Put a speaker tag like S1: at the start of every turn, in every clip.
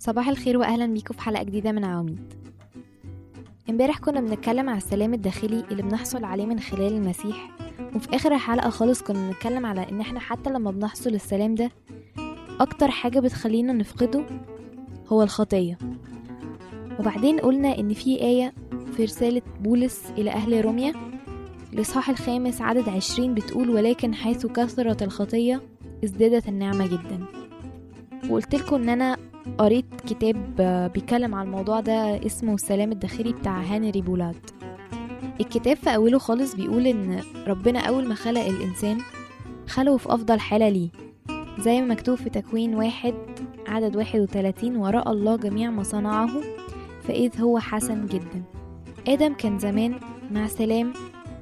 S1: صباح الخير واهلا بيكم في حلقه جديده من عواميد امبارح كنا بنتكلم على السلام الداخلي اللي بنحصل عليه من خلال المسيح وفي اخر الحلقه خالص كنا بنتكلم على ان احنا حتى لما بنحصل السلام ده اكتر حاجه بتخلينا نفقده هو الخطيه وبعدين قلنا ان في ايه في رساله بولس الى اهل روميا الاصحاح الخامس عدد عشرين بتقول ولكن حيث كثرت الخطيه ازدادت النعمه جدا وقلت لكم ان انا قريت كتاب بيتكلم عن الموضوع ده اسمه السلام الداخلي بتاع هنري بولاد الكتاب في أوله خالص بيقول إن ربنا أول ما خلق الإنسان خلقه في أفضل حالة ليه زي ما مكتوب في تكوين واحد عدد واحد وتلاتين ورأى الله جميع ما صنعه فإذ هو حسن جدا آدم كان زمان مع سلام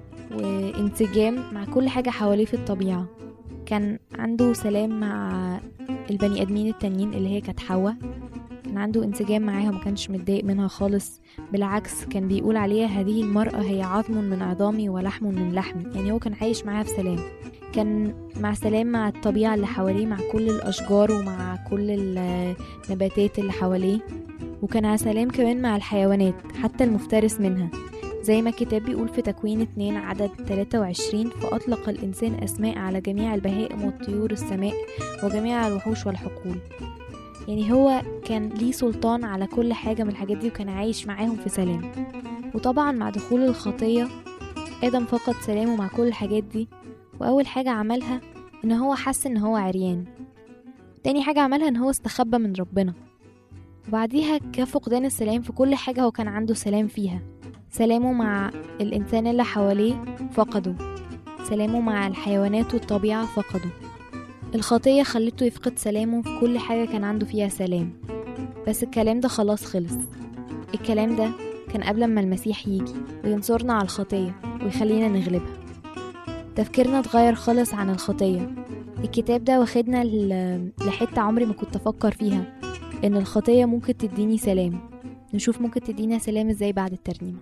S1: وانسجام مع كل حاجة حواليه في الطبيعة كان عنده سلام مع البني ادمين التانيين اللي هي كانت حواء كان عنده انسجام معاها وما كانش متضايق منها خالص بالعكس كان بيقول عليها هذه المرأة هي عظم من عظامي ولحم من لحمي يعني هو كان عايش معاها في سلام كان مع سلام مع الطبيعة اللي حواليه مع كل الأشجار ومع كل النباتات اللي حواليه وكان على سلام كمان مع الحيوانات حتى المفترس منها زي ما الكتاب بيقول في تكوين 2 عدد 23 فأطلق الإنسان أسماء على جميع البهائم والطيور السماء وجميع الوحوش والحقول يعني هو كان ليه سلطان على كل حاجة من الحاجات دي وكان عايش معاهم في سلام وطبعا مع دخول الخطية آدم فقد سلامه مع كل الحاجات دي وأول حاجة عملها إن هو حس إن هو عريان تاني حاجة عملها إن هو استخبى من ربنا وبعديها كفقدان السلام في كل حاجة هو كان عنده سلام فيها سلامه مع الإنسان اللي حواليه فقده سلامه مع الحيوانات والطبيعة فقده الخطية خلته يفقد سلامه في كل حاجة كان عنده فيها سلام بس الكلام ده خلاص خلص الكلام ده كان قبل ما المسيح يجي وينصرنا على الخطية ويخلينا نغلبها تفكيرنا اتغير خالص عن الخطية الكتاب ده واخدنا لحتة عمري ما كنت أفكر فيها إن الخطية ممكن تديني سلام نشوف ممكن تدينا سلام ازاي بعد الترنيمه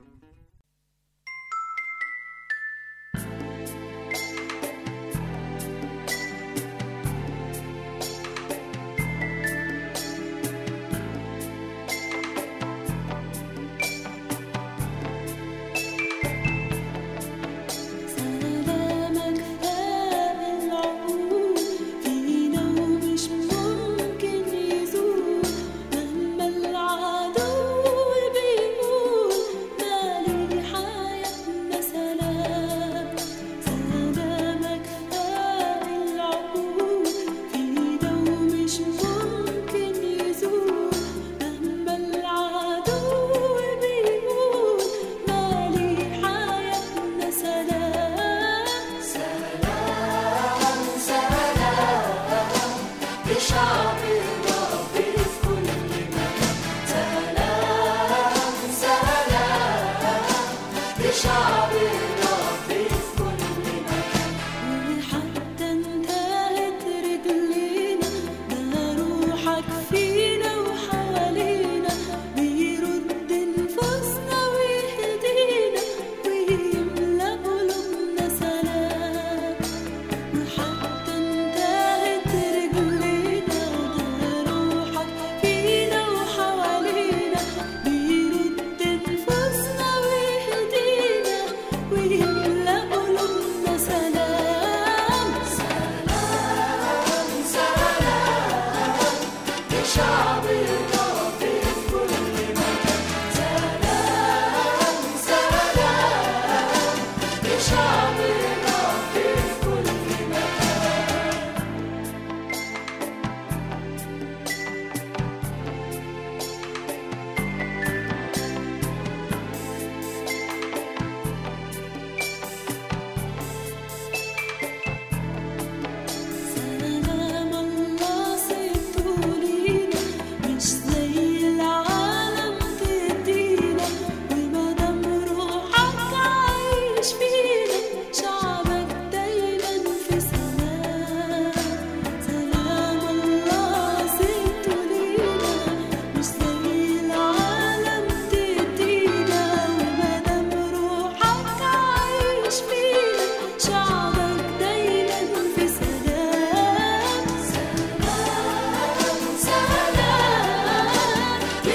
S2: مهما العدو بيقول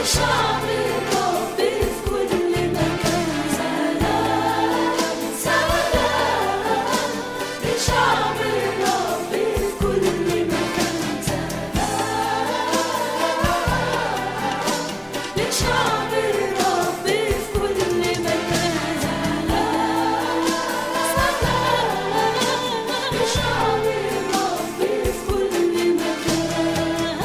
S2: لشعب الرب في كل مكان سلام سلام لشعب الرب في كل مكان سلام لشعب الرب في كل مكان سلام سلام لشعب الرب في كل مكان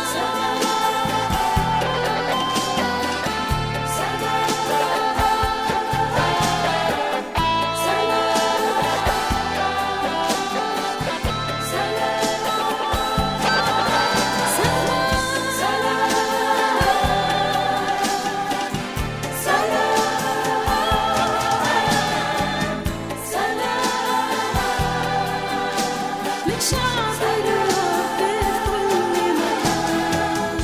S2: شعب الرب في كل مكان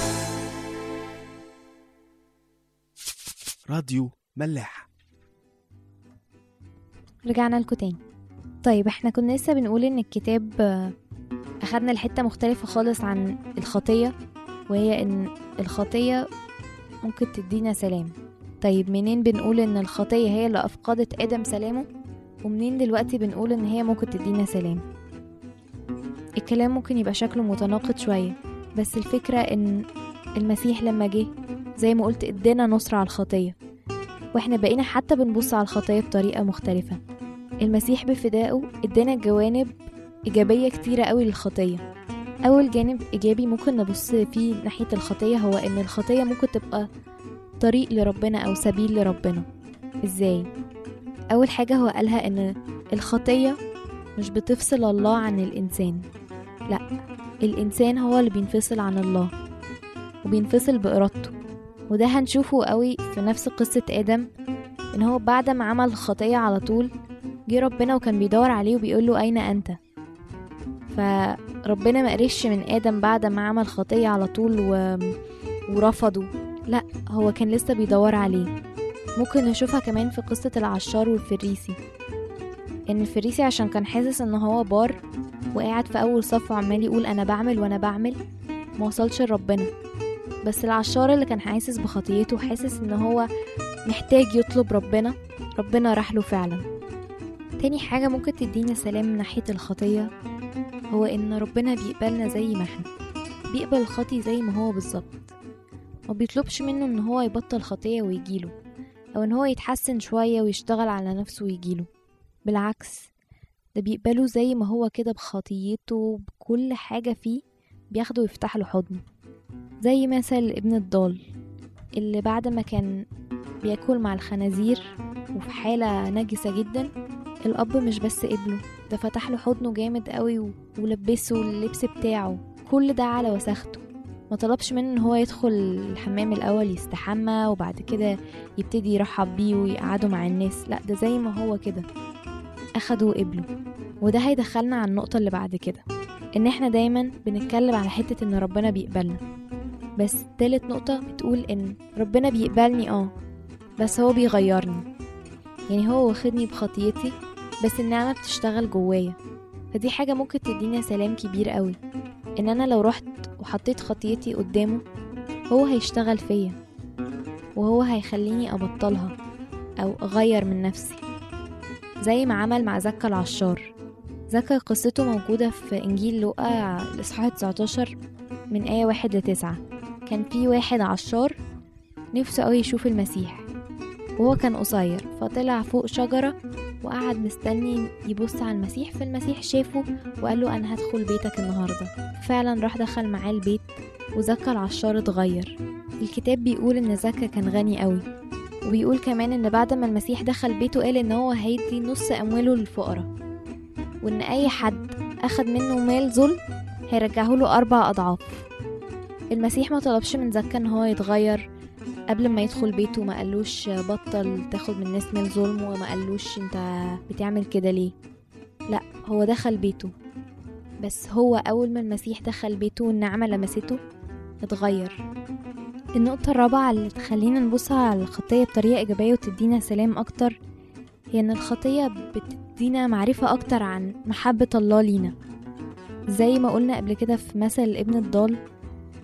S3: راديو ملاح
S1: رجعنا لكم تاني طيب احنا كنا لسه بنقول ان الكتاب آه، اخدنا لحتة مختلفة خالص عن الخطية وهي ان الخطية ممكن تدينا سلام طيب منين بنقول ان الخطية هي اللي افقدت ادم سلامه ومنين دلوقتي بنقول ان هي ممكن تدينا سلام الكلام ممكن يبقى شكله متناقض شوية بس الفكرة ان المسيح لما جه زي ما قلت ادانا نصرة على الخطية واحنا بقينا حتى بنبص على الخطية بطريقة مختلفة المسيح بفدائه ادانا جوانب إيجابية كتيرة قوي للخطية أول جانب إيجابي ممكن نبص فيه ناحية الخطية هو إن الخطية ممكن تبقى طريق لربنا أو سبيل لربنا إزاي؟ أول حاجة هو قالها إن الخطية مش بتفصل الله عن الإنسان لأ الإنسان هو اللي بينفصل عن الله وبينفصل بإرادته وده هنشوفه قوي في نفس قصة آدم إن هو بعد ما عمل خطية على طول جه ربنا وكان بيدور عليه وبيقول له أين أنت فربنا ما قرش من آدم بعد ما عمل خطية على طول و... ورفضه لا هو كان لسه بيدور عليه ممكن نشوفها كمان في قصة العشار والفريسي إن الفريسي عشان كان حاسس إن هو بار وقاعد في أول صف وعمال يقول أنا بعمل وأنا بعمل ما وصلش لربنا بس العشار اللي كان حاسس بخطيته حاسس إن هو محتاج يطلب ربنا ربنا راح له فعلا تاني حاجة ممكن تدينا سلام من ناحية الخطية هو إن ربنا بيقبلنا زي ما احنا بيقبل الخطي زي ما هو بالظبط ما بيطلبش منه إن هو يبطل خطية ويجيله أو إن هو يتحسن شوية ويشتغل على نفسه ويجيله بالعكس ده بيقبله زي ما هو كده بخطيته بكل حاجة فيه بياخده ويفتح له حضنه زي مثل ابن الضال اللي بعد ما كان بياكل مع الخنازير وفي حالة نجسة جدا الأب مش بس قبله ده فتح له حضنه جامد قوي و- ولبسه اللبس بتاعه كل ده على وساخته ما طلبش منه ان هو يدخل الحمام الاول يستحمى وبعد كده يبتدي يرحب بيه ويقعده مع الناس لا ده زي ما هو كده اخده وقبله وده هيدخلنا على النقطة اللي بعد كده ان احنا دايما بنتكلم على حتة ان ربنا بيقبلنا بس تالت نقطة بتقول ان ربنا بيقبلني اه بس هو بيغيرني يعني هو واخدني بخطيتي بس النعمة بتشتغل جوايا فدي حاجة ممكن تدينا سلام كبير قوي ان انا لو رحت وحطيت خطيتي قدامه هو هيشتغل فيا وهو هيخليني ابطلها او اغير من نفسي زي ما عمل مع زكا العشار زكا قصته موجودة في إنجيل لوقا الإصحاح 19 من آية واحد لتسعة كان في واحد عشار نفسه أوي يشوف المسيح وهو كان قصير فطلع فوق شجرة وقعد مستني يبص على المسيح فالمسيح شافه وقال له أنا هدخل بيتك النهاردة فعلا راح دخل معاه البيت وزكا العشار اتغير الكتاب بيقول إن زكا كان غني قوي وبيقول كمان إن بعد ما المسيح دخل بيته قال إن هو هيدي نص أمواله للفقراء وإن أي حد أخد منه مال ظلم هيرجعه له أربع أضعاف المسيح ما طلبش من زكا إن هو يتغير قبل ما يدخل بيته ما قالوش بطل تاخد من الناس مال ظلم وما قالوش انت بتعمل كده ليه لا هو دخل بيته بس هو أول ما المسيح دخل بيته والنعمة لمسته اتغير النقطة الرابعة اللي تخلينا نبص على الخطية بطريقة إيجابية وتدينا سلام أكتر هي إن الخطية بتدينا معرفة أكتر عن محبة الله لينا زي ما قلنا قبل كده في مثل ابن الضال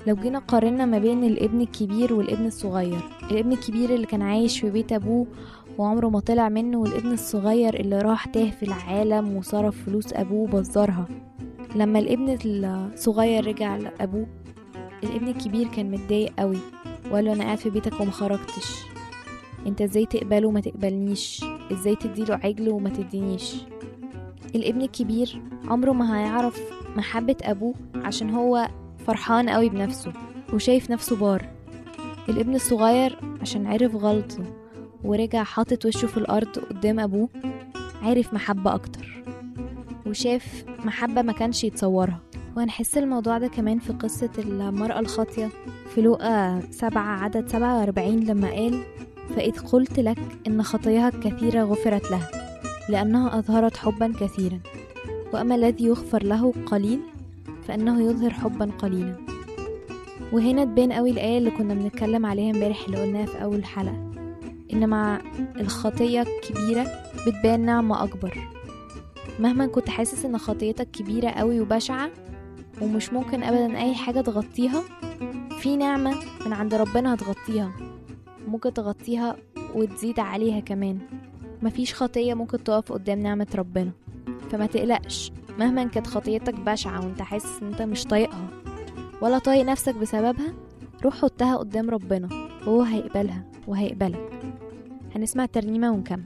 S1: لو جينا قارنا ما بين الابن الكبير والابن الصغير الابن الكبير اللي كان عايش في بيت أبوه وعمره ما طلع منه والابن الصغير اللي راح تاه في العالم وصرف فلوس أبوه وبزرها لما الابن الصغير رجع لأبوه الابن الكبير كان متضايق قوي وقال له أنا قاعد في بيتك ومخرجتش انت ازاي تقبله وما تقبلنيش ازاي تديله عجل وما تدينيش الابن الكبير عمره ما هيعرف محبة أبوه عشان هو فرحان قوي بنفسه وشايف نفسه بار الابن الصغير عشان عرف غلطه ورجع حاطط وشه في الأرض قدام أبوه عرف محبة أكتر وشاف محبة ما كانش يتصورها وهنحس الموضوع ده كمان في قصة المرأة الخاطية في لوقا سبعة عدد سبعة وأربعين لما قال فإذ قلت لك إن خطاياها الكثيرة غفرت لها لأنها أظهرت حبا كثيرا وأما الذي يغفر له قليل فإنه يظهر حبا قليلا وهنا تبان قوي الآية اللي كنا بنتكلم عليها امبارح اللي قلناها في أول حلقة إن مع الخطية الكبيرة بتبان نعمة أكبر مهما كنت حاسس إن خطيتك كبيرة قوي وبشعة ومش ممكن أبدا أي حاجة تغطيها في نعمة من عند ربنا هتغطيها ممكن تغطيها وتزيد عليها كمان مفيش خطية ممكن تقف قدام نعمة ربنا فما تقلقش مهما كانت خطيتك بشعة وانت حاسس ان انت مش طايقها ولا طايق نفسك بسببها روح حطها قدام ربنا وهو هيقبلها وهيقبلك هنسمع ترنيمة ونكمل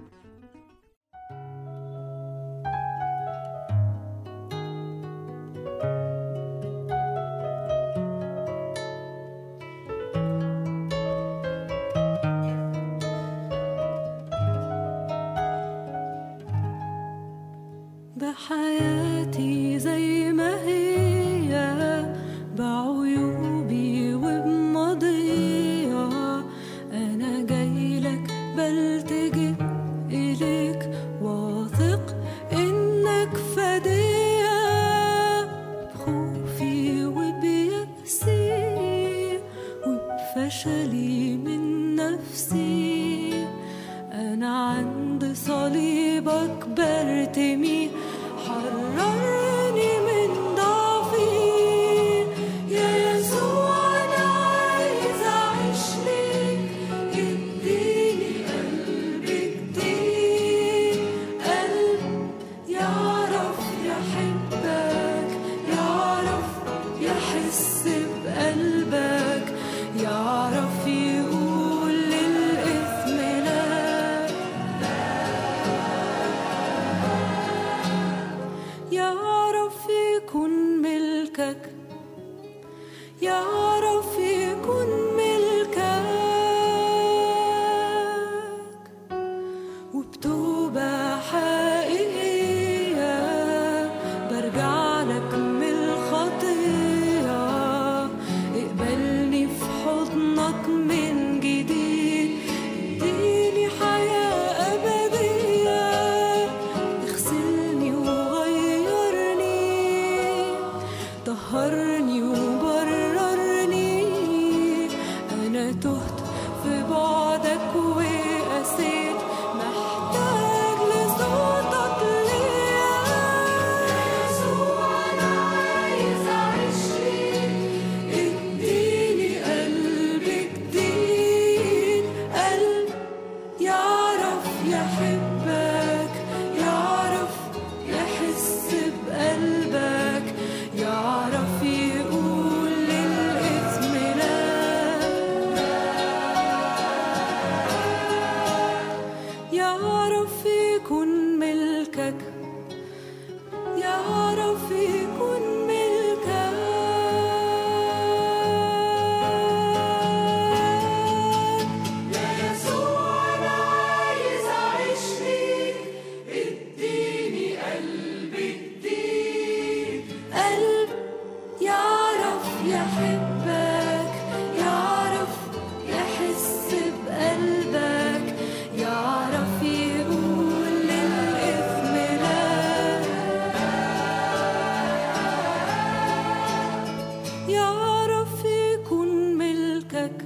S2: بحياتي زي ما هي بعيوبي وبماضيها أنا جايلك بلتجئ إليك واثق إنك فدية بخوفي وبيأسي وبفشلي من نفسي أنا عند صليبك برتمي حررني من ضعفي يا يسوع أنا عايز أعيش ليك اديني قلب جديد قلب يعرف يحبك يعرف يحس بقلبك يعرف يقول للإثم لا يعرف يكون ملكك يعرف يكون ملكك وبتوبة حقيقية برجع لك من الخطية اقبلني في حضنك من جديد اديني حياة أبدية اغسلني وغيرني طهرني وبررني أنا تهت في بعدك وقسيت محتاج لصوتك ليا يسوع أنا عايز أعيش ليك اديني قلب جديد قلب يعرف يحبك يعرف يحس بقلبك يعرف يقول للإثم لا يعرف يكون ملكك يعرف يكون ملكك يا يسوع أنا عايز أعيش ليك اديني قلب جديد قلب يعرف يحبك يعرف يحس بقلبك يعرف يقول للإثم لا يعرف يكون ملكك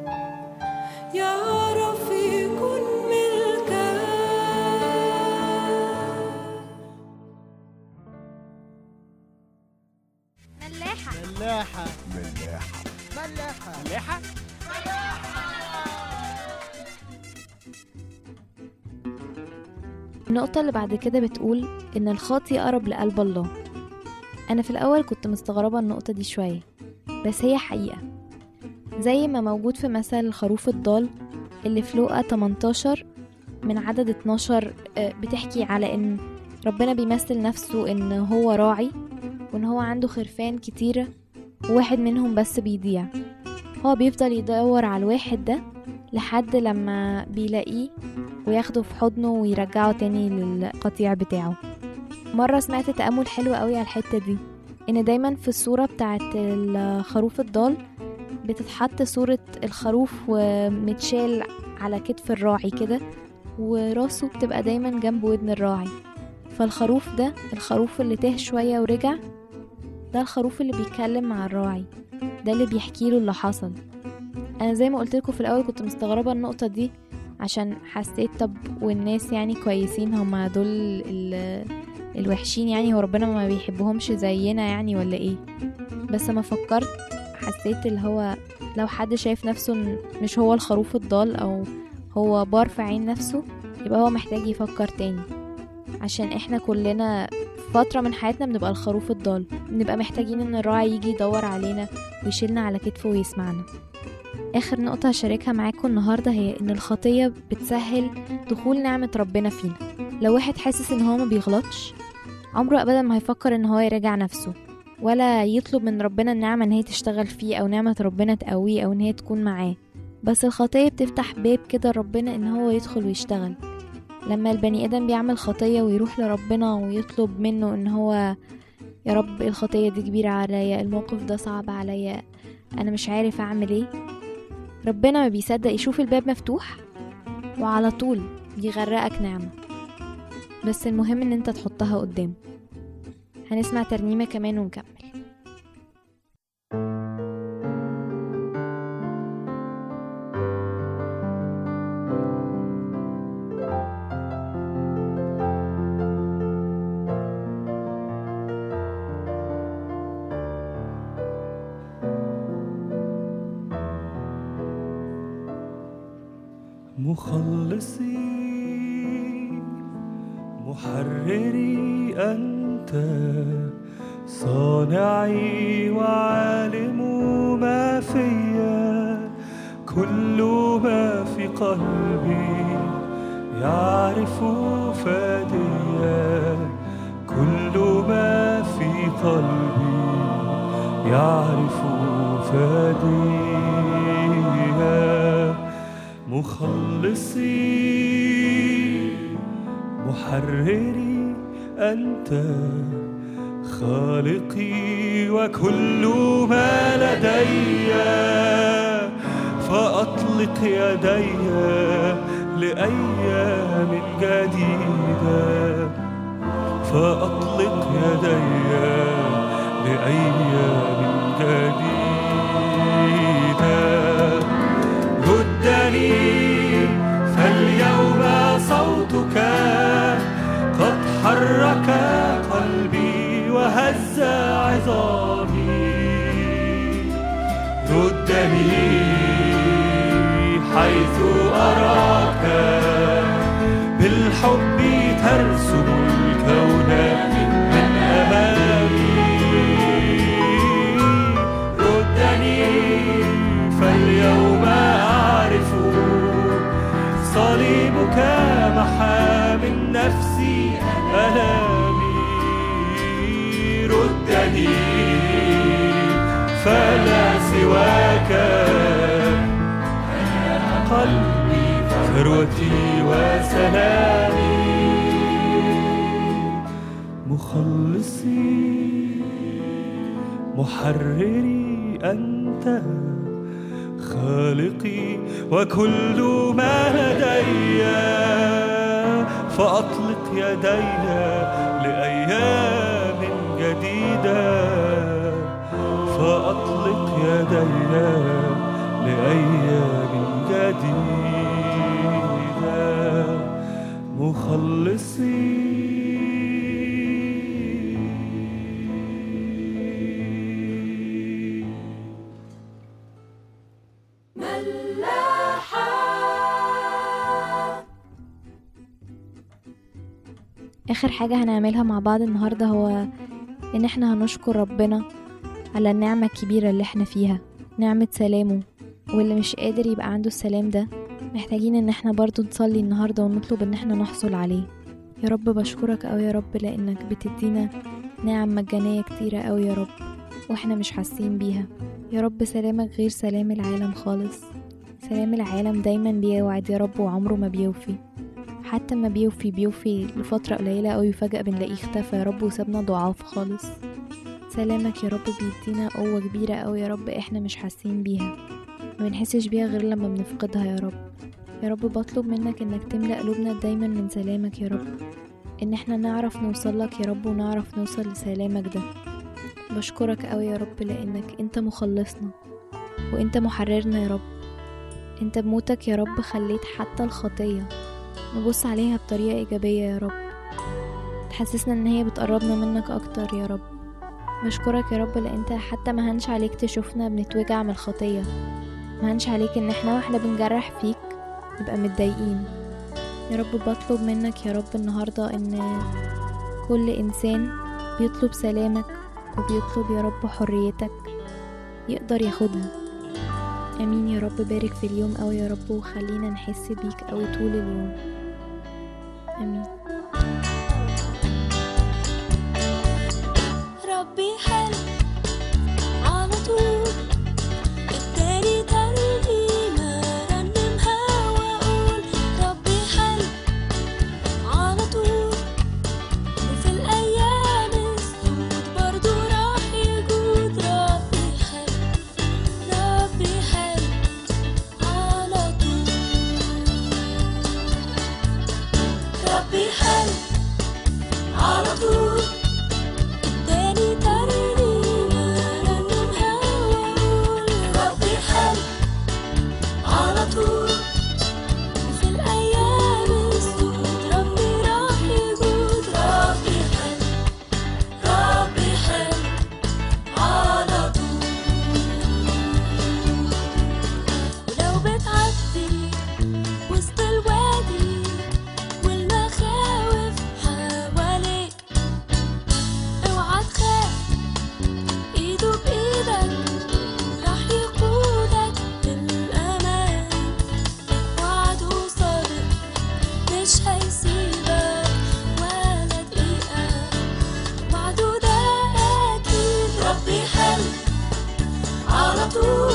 S2: يعرف يكون ملكك
S1: ملاحة
S3: ملاحة ملاحة
S4: ملاحة
S1: النقطة اللي بعد كده بتقول إن الخاطي أقرب لقلب الله أنا في الأول كنت مستغربة النقطة دي شوية بس هي حقيقة زي ما موجود في مثل الخروف الضال اللي في لوقا 18 من عدد 12 آه، بتحكي على إن ربنا بيمثل نفسه إن هو راعي وإن هو عنده خرفان كتيرة وواحد منهم بس بيضيع هو بيفضل يدور على الواحد ده لحد لما بيلاقيه وياخده في حضنه ويرجعه تاني للقطيع بتاعه مرة سمعت تأمل حلو قوي على الحتة دي إن دايما في الصورة بتاعت الخروف الضال بتتحط صورة الخروف ومتشال على كتف الراعي كده وراسه بتبقى دايما جنب ودن الراعي فالخروف ده الخروف اللي تاه شوية ورجع ده الخروف اللي بيتكلم مع الراعي ده اللي بيحكيله اللي حصل انا زي ما قلت لكم في الاول كنت مستغربه النقطه دي عشان حسيت طب والناس يعني كويسين هما دول ال- الوحشين يعني هو ربنا ما بيحبهمش زينا يعني ولا ايه بس ما فكرت حسيت اللي هو لو حد شايف نفسه إن مش هو الخروف الضال او هو بار في عين نفسه يبقى هو محتاج يفكر تاني عشان احنا كلنا فترة من حياتنا بنبقى الخروف الضال بنبقى محتاجين ان الراعي يجي يدور علينا ويشيلنا على كتفه ويسمعنا آخر نقطة هشاركها معاكم النهاردة هي إن الخطية بتسهل دخول نعمة ربنا فينا لو واحد حاسس إن هو ما بيغلطش عمره أبدا ما هيفكر إن هو يراجع نفسه ولا يطلب من ربنا النعمة إن هي تشتغل فيه أو نعمة ربنا تقويه أو إن هي تكون معاه بس الخطية بتفتح باب كده ربنا إن هو يدخل ويشتغل لما البني آدم بيعمل خطية ويروح لربنا ويطلب منه إن هو يا رب الخطية دي كبيرة عليا الموقف ده صعب عليا أنا مش عارف أعمل إيه ربنا ما بيصدق يشوف الباب مفتوح وعلى طول بيغرقك نعمة بس المهم ان انت تحطها قدامه هنسمع ترنيمة كمان ونكمل
S5: مخلصي محرري أنت صانعي وعالم ما فيا كل ما في قلبي يعرف فاديا كل ما في قلبي يعرف فاديا مخلصي محرري أنت خالقي وكل ما لدي فأطلق يدي لأيام جديدة فأطلق يدي لأيام جديدة ردني فاليوم صوتك قد حرك قلبي وهز عظامي ردني حيث أراك بالحب ترسم الكون من أمامي ردني فاليوم أعرف صليبك محى من نفسي ألامي ردني فلا سواك قلبي ثروتي وسلامي مخلصي محرري أنت خالقي وكل ما لدي فأطلق يدي لأيام جديدة فأطلق يدي لأيام جديدة مخلصي
S1: اخر حاجة هنعملها مع بعض النهاردة هو ان احنا هنشكر ربنا على النعمة الكبيرة اللي احنا فيها نعمة سلامه واللي مش قادر يبقى عنده السلام ده محتاجين ان احنا برضو نصلي النهاردة ونطلب ان احنا نحصل عليه يا رب بشكرك أوي يا رب لأنك بتدينا نعم مجانية كتيرة أوي يا رب واحنا مش حاسين بيها يا رب سلامك غير سلام العالم خالص سلام العالم دايما بيوعد يا رب وعمره ما بيوفي حتى ما بيوفي بيوفي لفترة قليلة أوي وفجأة بنلاقيه اختفى يا رب وسابنا ضعاف خالص سلامك يا رب بيدينا قوة كبيرة أوي يا رب احنا مش حاسين بيها ما بنحسش بيها غير لما بنفقدها يا رب يا رب بطلب منك انك تملأ قلوبنا دايما من سلامك يا رب ان احنا نعرف نوصلك يا رب ونعرف نوصل لسلامك ده بشكرك قوي يا رب لانك انت مخلصنا وانت محررنا يا رب انت بموتك يا رب خليت حتى الخطية نبص عليها بطريقة ايجابية يا رب تحسسنا ان هي بتقربنا منك اكتر يا رب بشكرك يا رب لان انت حتى ما هنش عليك تشوفنا بنتوجع من الخطية ما هنش عليك ان احنا واحنا بنجرح فيك نبقى متضايقين يا رب بطلب منك يا رب النهاردة ان كل انسان بيطلب سلامك وبيطلب يا رب حريتك يقدر ياخدها امين يا رب بارك في اليوم قوي يا رب وخلينا نحس بيك قوي طول اليوم امين
S2: ربي حلو على طول اداني ترنيمة رنمها واقول ربي حلو على طول وفي الايام السود برضو راح يجود ربي حلو ربي حلو على طول ربي حلو على طول اداني ترنيمة رنمها واقول ربي حلو على طول وفي الأيام السود ربي راح يجود ربي حلو ربي حلو على طول ولو بتعدي وسط الوادي والمخاوف حواليك اوعى تخاف ايده بايدك راح يقودك للامان وعده صادق مش هيسيبك ولا دقيقة وعده ده اكيد ربي حلو على طول